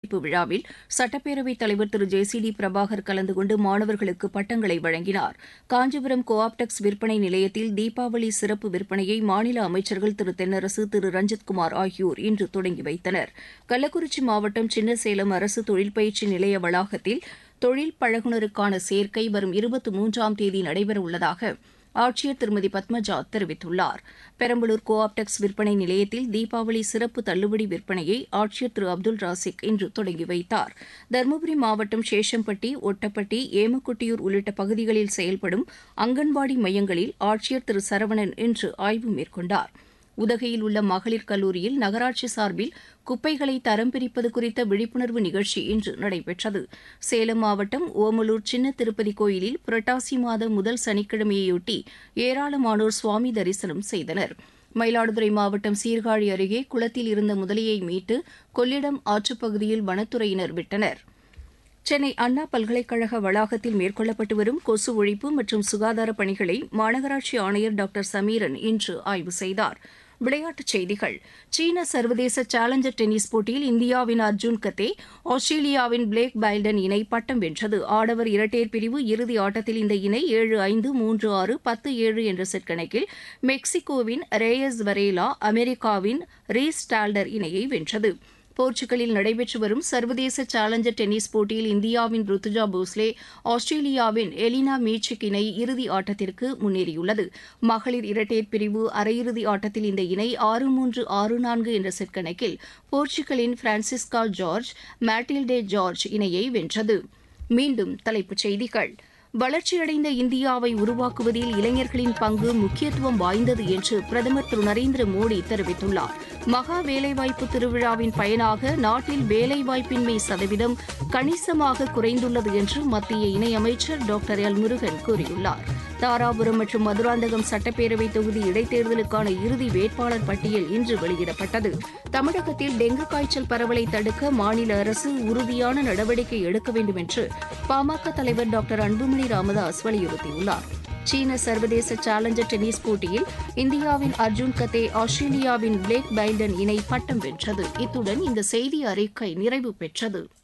பட்டமளிப்பு விழாவில் சட்டப்பேரவைத் தலைவர் Thiru J C D Prabhakar கலந்து கொண்டு மாணவர்களுக்கு பட்டங்களை வழங்கினார் காஞ்சிபுரம் கோஆப்டெக்ஸ் விற்பனை நிலையத்தில் தீபாவளி சிறப்பு விற்பனையை மாநில அமைச்சர்கள் திரு தென்னரசு திரு ரஞ்சித்குமார் ஆகியோர் இன்று தொடங்கி வைத்தனர் கள்ளக்குறிச்சி மாவட்டம் சின்னசேலம் அரசு தொழில் பயிற்சி நிலைய வளாகத்தில் தொழில் பழகுனருக்கான சேர்க்கை வரும் இருபத்தி மூன்றாம் தேதி நடைபெறவுள்ளதாக ஆட்சியர் திருமதி பத்மஜா தெரிவித்துள்ளார் பெரம்பலூர் கோஆப்டெக்ஸ் விற்பனை நிலையத்தில் தீபாவளி சிறப்பு தள்ளுபடி விற்பனையை ஆட்சியர் திரு அப்துல் ராசிக் இன்று தொடங்கி வைத்தார் தருமபுரி மாவட்டம் சேஷம்பட்டி ஒட்டப்பட்டி ஏமக்குட்டியூர் உள்ளிட்ட பகுதிகளில் செயல்படும் அங்கன்வாடி மையங்களில் ஆட்சியர் திரு சரவணன் இன்று ஆய்வு மேற்கொண்டார் உதகையில் உள்ள மகளிர் கல்லூரியில் நகராட்சி சார்பில் குப்பைகளை தரம் பிரிப்பது குறித்த விழிப்புணர்வு நிகழ்ச்சி இன்று நடைபெற்றது சேலம் மாவட்டம் ஓமலூர் சின்ன திருப்பதி கோயிலில் புரட்டாசி மாத முதல் சனிக்கிழமையொட்டி ஏராளமானோர் சுவாமி தரிசனம் செய்தனர் மயிலாடுதுறை மாவட்டம் சீர்காழி அருகே குளத்தில் இருந்த முதலையை மீட்டு கொள்ளிடம் ஆற்றுப்பகுதியில் வனத்துறையினர் விட்டனர் சென்னை அண்ணா பல்கலைக்கழக வளாகத்தில் மேற்கொள்ளப்பட்டு வரும் கொசு ஒழிப்பு மற்றும் சுகாதார பணிகளை மாநகராட்சி ஆணையர் டாக்டர் சமீரன் இன்று ஆய்வு செய்தார் விளையாட்டுச் செய்திகள் சீன சர்வதேச சேலஞ்சர் டென்னிஸ் போட்டியில் இந்தியாவின் அர்ஜுன் கத்தே ஆஸ்திரேலியாவின் பிளேக் பைல்டன் இணை பட்டம் வென்றது ஆடவர் இரட்டையர் பிரிவு இறுதி ஆட்டத்தில் இந்த இணை ஏழு ஐந்து மூன்று ஆறு பத்து ஏழு என்ற செட் கணக்கில் மெக்சிகோவின் ரேயஸ் வரேலா அமெரிக்காவின் ரீஸ் டால்டர் இணையை வென்றது போர்ச்சுகலில் நடைபெற்று வரும் சர்வதேச சேலஞ்சர் டென்னிஸ் போட்டியில் இந்தியாவின் ருத்துஜா போஸ்லே ஆஸ்திரேலியாவின் எலினா மீச்சிக் இணை இறுதி ஆட்டத்திற்கு முன்னேறியுள்ளது மகளிர் இரட்டையர் பிரிவு அரையிறுதி ஆட்டத்தில் இந்த இணை ஆறு மூன்று ஆறு நான்கு என்ற செட் கணக்கில் போர்ச்சுகலின் பிரான்சிஸ்கா ஜார்ஜ் மேட்டில்டே ஜார்ஜ் இணையை வென்றது மீண்டும் தலைப்புச் செய்திகள் வளர்ச்சியடைந்த இந்தியாவை உருவாக்குவதில் இளைஞர்களின் பங்கு முக்கியத்துவம் வாய்ந்தது என்று பிரதமர் திரு நரேந்திர மோடி தெரிவித்துள்ளார் மகா வேலைவாய்ப்பு திருவிழாவின் பயனாக நாட்டில் வேலைவாய்ப்பின்மை சதவீதம் கணிசமாக குறைந்துள்ளது என்று மத்திய இணையமைச்சர் டாக்டர் எல் முருகன் கூறியுள்ளார் தாராபுரம் மற்றும் மதுராந்தகம் சட்டப்பேரவை தொகுதி இடைத்தேர்தலுக்கான இறுதி வேட்பாளர் பட்டியல் இன்று வெளியிடப்பட்டது தமிழகத்தில் டெங்கு காய்ச்சல் பரவலை தடுக்க மாநில அரசு உறுதியான நடவடிக்கை எடுக்க வேண்டும் என்று பாமக தலைவர் டாக்டர் அன்புமணி ராமதாஸ் வலியுறுத்தியுள்ளார் சீன சர்வதேச சேலஞ்சர் டென்னிஸ் போட்டியில் இந்தியாவின் அர்ஜுன் கத்தே ஆஸ்திரேலியாவின் பிளேக் பைல்டன் இணை பட்டம் வென்றது இத்துடன் இந்த செய்தி அறிக்கை நிறைவு பெற்றது